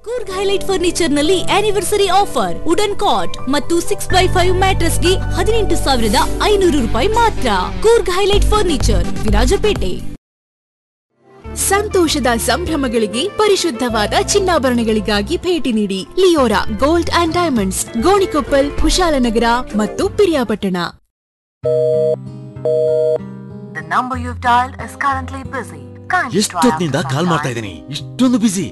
Coorg highlight furniture ನಲ್ಲಿ anniversary offer wooden cot ಮತ್ತು six by five mattress ಗೆ ಹದಿನೆಂಟು ಸಾವಿರದ ಐನೂರು ರೂಪಾಯಿ ಮಾತ್ರ ಕೂರ್ಗ್ ಹೈಲೈಟ್ ಫರ್ನಿಚರ್ ವಿರಾಜಪೇಟೆ ಸಂತೋಷದ ಸಂಭ್ರಮಗಳಿಗೆ ಪರಿಶುದ್ಧವಾದ ಚಿನ್ನಾಭರಣಗಳಿಗಾಗಿ ಭೇಟಿ ನೀಡಿ Leora gold and diamonds Gonikoppal Kushalnagar ಮತ್ತು Piriyapatna The number you've dialed is currently busy. Kindly try ಎಷ್ಟೊತ್ತಿನಿಂದ after call some ಮಾಡ್ತಾ time. ಇದ್ದೀನಿ ಇಷ್ಟೊಂದು ಬಿಸಿ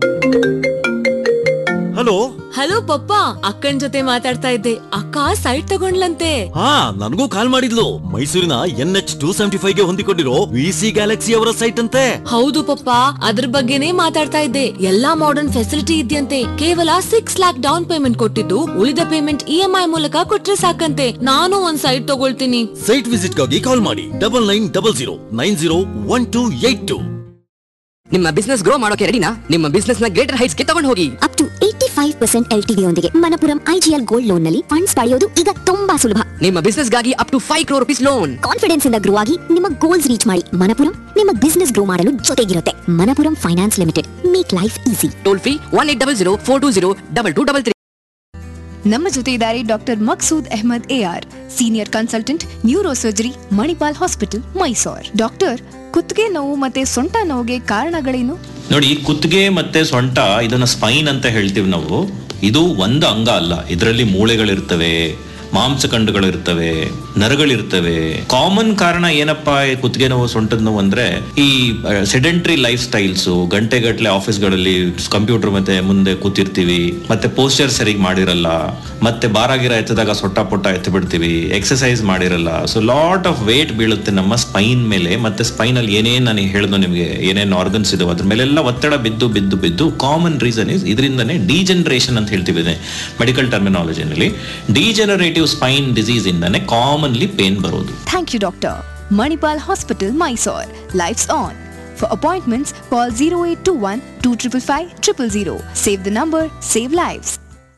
ಹಲೋ ಹಲೋ ಪಪ್ಪ ಅಕ್ಕನ್ ಜೊತೆ ಮಾತಾಡ್ತಾ ಇದ್ದೆ ಅಕ್ಕ ಸೈಟ್ ತಗೊಂಡ್ಲಂತೆ ಹಾ ನನಗೂ ಕಾಲ್ ಮಾಡಿದ್ಲು ಮೈಸೂರಿನ N H two seventy five ಗೆ ಹೊಂದಿಕೊಂಡಿರೋ ವಿ ಸಿ ಗ್ಯಾಲಕ್ಸಿ ಅವರ ಸೈಟ್ ಅಂತೆ ಹೌದು ಪಪ್ಪ ಅದ್ರ ಬಗ್ಗೆನೇ ಮಾತಾಡ್ತಾ ಇದ್ದೆ ಎಲ್ಲಾ ಮಾಡರ್ನ್ ಫೆಸಿಲಿಟಿ ಇದೆಯಂತೆ ಕೇವಲ ಸಿಕ್ಸ್ ಲ್ಯಾಕ್ ಡೌನ್ ಪೇಮೆಂಟ್ ಕೊಟ್ಟಿದ್ದು ಉಳಿದ ಪೇಮೆಂಟ್ ಇ ಎಂ ಐ ಮೂಲಕ ಕೊಟ್ರೆ ಸಾಕಂತೆ ನಾನು ಒಂದ್ ಸೈಟ್ ತಗೊಳ್ತೀನಿ ಸೈಟ್ ವಿಸಿಟ್ ಗಾಗಿ ಕಾಲ್ ಮಾಡಿ double nine double zero nine zero one two eight two ನಿಮ್ಮ ಬಿಸ್ನೆಸ್ ಗ್ರೋ ಮಾಡೋಕೆ ರೆಡಿನಾ ನಿಮ್ಮ ಬಿಸ್ನೆಸ್ ನ ಗ್ರೇಟರ್ ಹೈಟ್ಸ್ ಗೆ ತಗೊಂಡು ಹೋಗಿ up to eighty five percent L T ಯೊಂದಿಗೆ ಮನಪುರಂ ಐಜಿಎಲ್ ಗೋಲ್ಡ್ ಲೋನ್ ನಲ್ಲಿ ಫಂಡ್ಸ್ ಪಡೆಯೋದು ಈಗ ತುಂಬಾ ಸುಲಭ ನಿಮ್ಮ ಬಿಸ್ನೆಸ್ ಗಾಗಿ up to five crore rupees loan confidence ಇಂದ ಗ್ರೋ ಆಗಿ ನಿಮ್ಮ ಗೋಲ್ಸ್ ರೀಚ್ ಮಾಡಿ ಮನಪುರಂ ನಿಮ್ಮ ಬಿಸ್ನೆಸ್ ಗ್ರೋ ಮಾಡಲು ಜೊತೆಗಿರುತ್ತೆ Manappuram finance limited make life easy toll free one eight double zero four two zero double two double three ನಮ್ಮ ಜೊತೆ ಇದ್ದಾರೆ doctor Maqsood Ahmed A R senior consultant neuro surgery Manipal hospital Mysore doctor ಕುತ್ತಿಗೆ ನೋವು ಮತ್ತೆ ಸೊಂಟ ನೋವಿಗೆ ಕಾರಣಗಳೇನು ನೋಡಿ ಕುತ್ತಿಗೆ ಮತ್ತೆ ಸೊಂಟ ಇದನ್ನ ಸ್ಪೈನ್ ಅಂತ ಹೇಳ್ತೀವಿ ನಾವು ಇದು ಒಂದು ಅಂಗ ಅಲ್ಲ ಇದರಲ್ಲಿ ಮೂಳೆಗಳಿರ್ತವೆ ಮಾಂಸಖಂಡಗಳಿರ್ತವೆ ನರಗಳಿರ್ತವೆ ಕಾಮನ್ ಕಾರಣ ಏನಪ್ಪಾ ಈ ಕುತ್ತಿಗೆ ನೋವು ಸೊಂಟದ ನೋವು ಅಂದ್ರೆ ಈ ಸೆಡೆಂಟ್ರಿ ಲೈಫ್ ಸ್ಟೈಲ್ಸ್ ಗಂಟೆಗಟ್ಟಲೆ ಆಫೀಸ್ಗಳಲ್ಲಿ ಕಂಪ್ಯೂಟರ್ ಮತ್ತೆ ಮುಂದೆ ಕೂತಿರ್ತೀವಿ ಮತ್ತೆ ಪೋಸ್ಚರ್ ಸರಿಗ್ ಮಾಡಿರಲ್ಲ ಮತ್ತೆ ಬಾರಾಗಿರ ಎತ್ತದಾಗ ಸೊಟ್ಟ ಪೊಟ್ಟ ಎತ್ತು ಬಿಡ್ತೀವಿ ಎಕ್ಸಸೈಸ್ ಮಾಡಿರಲ್ಲ ಸೊ ಲಾಟ್ ಆಫ್ ವೇಟ್ ಬೀಳುತ್ತೆ ನಮ್ಮ ಸ್ಪೈನ್ ಮೇಲೆ ಮತ್ತೆ ಸ್ಪೈನ್ ಅಲ್ಲಿ ಏನೇನ್ ನಾನು ಹೇಳ್ದು ನಿಮಗೆ ಏನೇನ್ ಆರ್ಗನ್ಸ್ ಇದಾವೆ ಅದ್ರ ಮೇಲೆಲ್ಲ ಒತ್ತಡ ಬಿದ್ದು ಬಿದ್ದು ಬಿದ್ದು ಕಾಮನ್ ರೀಸನ್ ಇಸ್ ಇದರಿಂದನೇ ಡಿಜನರೇಷನ್ ಅಂತ ಹೇಳ್ತೀವಿ ಮೆಡಿಕಲ್ ಟರ್ಮಿನಾಲಜಿನಲ್ಲಿ ಡಿಜನರೇಟಿವ್ ಸ್ಪೈನ್ ಡಿಸೀಸ್ ಇಂದಾನೆ ಕಾಮನ್ಲಿ ಪೇನ್ ಬರೋದು thank you doctor Manipal hospital Mysore lives on for appointments call zero eight two one two triple five triple zero save the number save lives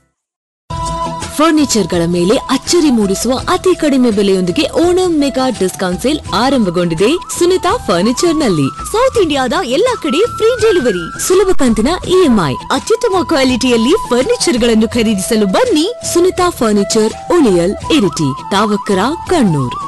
ಫರ್ನಿಚರ್ಗಳ ಮೇಲೆ ಅಚ್ಚರಿ ಮೂಡಿಸುವ ಅತಿ ಕಡಿಮೆ ಬೆಲೆಯೊಂದಿಗೆ ಓಣಂ ಮೆಗಾ ಡಿಸ್ಕೌಂಟ್ ಸೇಲ್ ಆರಂಭಗೊಂಡಿದೆ ಸುನಿತಾ ಫರ್ನಿಚರ್ ನಲ್ಲಿ ಸೌತ್ ಇಂಡಿಯಾದ ಎಲ್ಲಾ ಕಡೆ ಫ್ರೀ ಡೆಲಿವರಿ ಸುಲಭ ಕಂತಿನ ಇಎಂಐ ಅತ್ಯುತ್ತಮ ಕ್ವಾಲಿಟಿಯಲ್ಲಿ ಫರ್ನಿಚರ್ ಗಳನ್ನು ಖರೀದಿಸಲು ಬನ್ನಿ ಸುನಿತಾ ಫರ್ನಿಚರ್ ಉಳಿಯಲ್ ಇರಿಟಿ ತಾವಕ್ಕರ ಕಣ್ಣೂರ್